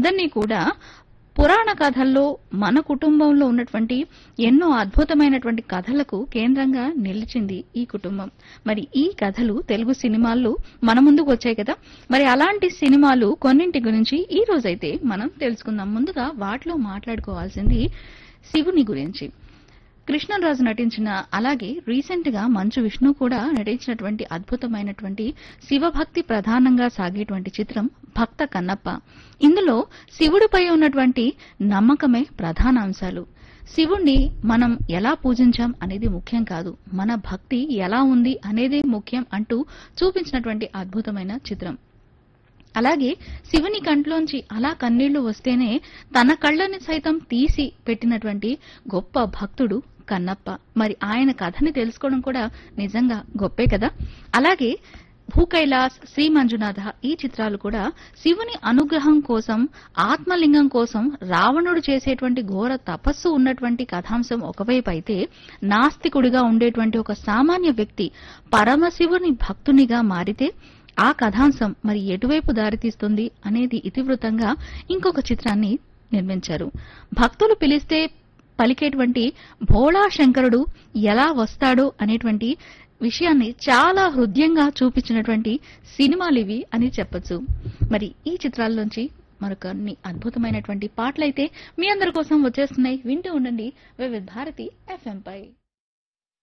మనందరినీ కూడా పురాణ కథల్లో మన కుటుంబంలో ఉన్నటువంటి ఎన్నో అద్భుతమైనటువంటి కథలకు కేంద్రంగా నిలిచింది ఈ కుటుంబం మరి ఈ కథలు తెలుగు సినిమాల్లో మన ముందుకు వచ్చాయి కదా మరి అలాంటి సినిమాలు కొన్నింటి గురించి ఈ రోజైతే మనం తెలుసుకుందాం ముందుగా వాటిలో మాట్లాడుకోవాల్సింది శివుని గురించి కృష్ణరాజు నటించిన అలాగే రీసెంట్ గా మంచు విష్ణు కూడా నటించినటువంటి అద్భుతమైనటువంటి శివభక్తి ప్రధానంగా సాగేటువంటి చిత్రం భక్త కన్నప్ప ఇందులో శివుడిపై ఉన్నటువంటి నమ్మకమే ప్రధాన అంశాలు శివుణ్ణి మనం ఎలా పూజించాం అనేది ముఖ్యం కాదు మన భక్తి ఎలా ఉంది అనేదే ముఖ్యం అంటూ చూపించినటువంటి అద్భుతమైన చిత్రం అలాగే శివుని కంట్లోంచి అలా కన్నీళ్లు వస్తేనే తన కళ్ళని సైతం తీసి పెట్టినటువంటి గొప్ప భక్తుడు కన్నప్ప మరి ఆయన కథని తెలుసుకోవడం కూడా నిజంగా గొప్పే కదా అలాగే భూకైలాస్ శ్రీ మంజునాథ ఈ చిత్రాలు కూడా శివుని అనుగ్రహం కోసం ఆత్మలింగం కోసం రావణుడు చేసేటువంటి ఘోర తపస్సు ఉన్నటువంటి కథాంశం ఒకవైపు అయితే నాస్తికుడిగా ఉండేటువంటి ఒక సామాన్య వ్యక్తి పరమశివుని భక్తునిగా మారితే ఆ కథాంశం మరి ఎటువైపు దారితీస్తుంది అనేది ఇతివృత్తంగా ఇంకొక చిత్రాన్ని నిర్మించారు భక్తులు పిలిస్తే పలికేటువంటి భోళా శంకరుడు ఎలా వస్తాడో అనేటువంటి విషయాన్ని చాలా హృదయంగా చూపించినటువంటి సినిమాలు ఇవి అని చెప్పొచ్చు మరి ఈ చిత్రాల్లోంచి మరొకన్ని అద్భుతమైనటువంటి పాటలైతే మీ అందరి కోసం వచ్చేస్తున్నాయి వింటూ ఉండండి వివిధ భారతి ఎఫ్ఎం పై